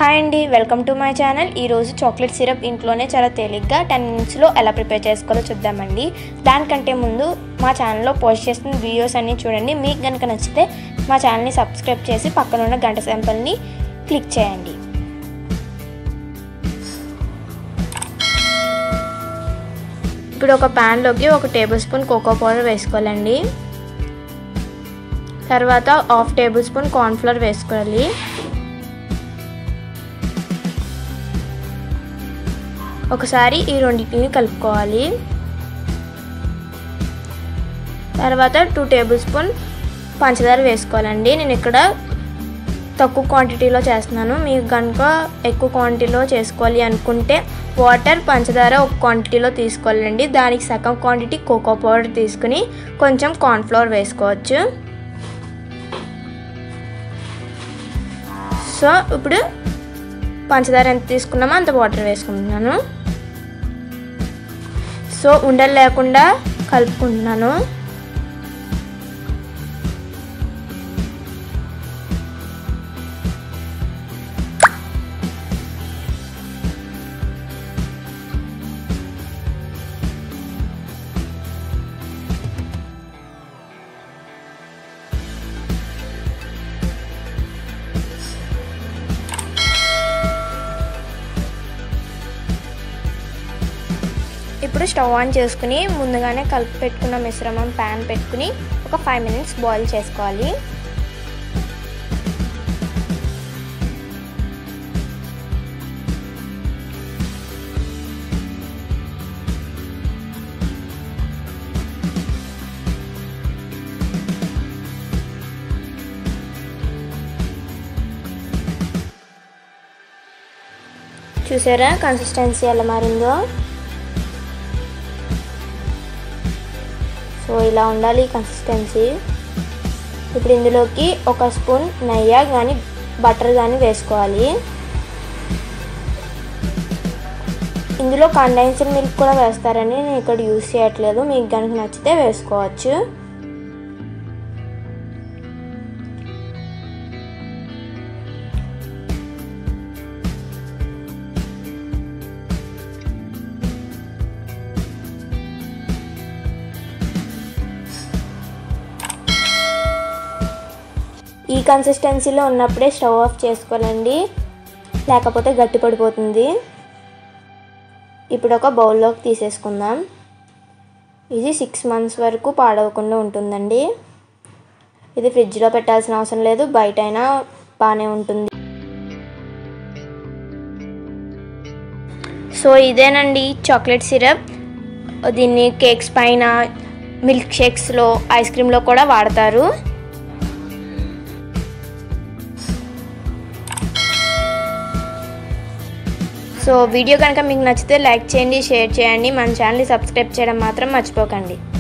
hi అండి welcome to my channel ఈరోజు chocolate syrup ఇంట్లోనే చాలా తేలిగ్గా టెన్ మినిట్స్లో ఎలా ప్రిపేర్ చేసుకోవాలో చూద్దామండి దానికంటే ముందు మా ఛానల్లో పోస్ట్ చేసిన వీడియోస్ అన్నీ చూడండి మీకు కనుక నచ్చితే మా ఛానల్ని సబ్స్క్రైబ్ చేసి పక్కన ఉన్న గంట సింబల్ని క్లిక్ చేయండి ఇప్పుడు ఒక ప్యాన్లోకి ఒక టేబుల్ స్పూన్ కోకో పౌడర్ వేసుకోవాలండి తర్వాత హాఫ్ టేబుల్ స్పూన్ కార్న్ఫ్లవర్ వేసుకోవాలి ఒకసారి ఈ రెండింటిని కలుపుకోవాలి తర్వాత టూ టేబుల్ స్పూన్ పంచదార వేసుకోవాలండి నేను ఇక్కడ తక్కువ క్వాంటిటీలో చేస్తున్నాను మీకు కనుక ఎక్కువ క్వాంటిటీలో చేసుకోవాలి అనుకుంటే వాటర్ పంచదార ఒక క్వాంటిటీలో తీసుకోవాలండి దానికి సగం క్వాంటిటీ కోకో పౌడర్ తీసుకుని కొంచెం కార్న్ఫ్లవర్ వేసుకోవచ్చు సో ఇప్పుడు పంచదార ఎంత తీసుకున్నామో అంత వాటర్ వేసుకుంటున్నాను సో ఉండలు లేకుండా కలుపుకుంటున్నాను ఇప్పుడు స్టవ్ ఆన్ చేసుకుని ముందుగానే కలిపి పెట్టుకున్న మిశ్రమం ప్యాన్ పెట్టుకుని ఒక ఫైవ్ మినిట్స్ బాయిల్ చేసుకోవాలి చూసారా కన్సిస్టెన్సీ ఎలా మారిందో సో ఇలా ఉండాలి కన్సిస్టెన్సీ ఇప్పుడు ఇందులోకి ఒక స్పూన్ నెయ్యి కానీ బటర్ కానీ వేసుకోవాలి ఇందులో కండెన్స్డ్ మిల్క్ కూడా వేస్తారని నేను ఇక్కడ యూస్ చేయట్లేదు మీకు కనుక నచ్చితే వేసుకోవచ్చు ఈ కన్సిస్టెన్సీలో ఉన్నప్పుడే స్టవ్ ఆఫ్ చేసుకోవాలండి లేకపోతే గట్టి పడిపోతుంది ఇప్పుడు ఒక బౌల్లోకి తీసేసుకుందాం ఇది సిక్స్ మంత్స్ వరకు పాడవకుండా ఉంటుందండి ఇది ఫ్రిడ్జ్లో పెట్టాల్సిన అవసరం లేదు బయట అయినా బాగానే ఉంటుంది సో ఇదేనండి చాక్లెట్ సిరప్ దీన్ని కేక్స్ పైన మిల్క్ షేక్స్లో ఐస్ క్రీమ్లో కూడా వాడతారు సో వీడియో కనుక మీకు నచ్చితే లైక్ చేయండి షేర్ చేయండి మన ఛానల్ని సబ్స్క్రైబ్ చేయడం మాత్రం మర్చిపోకండి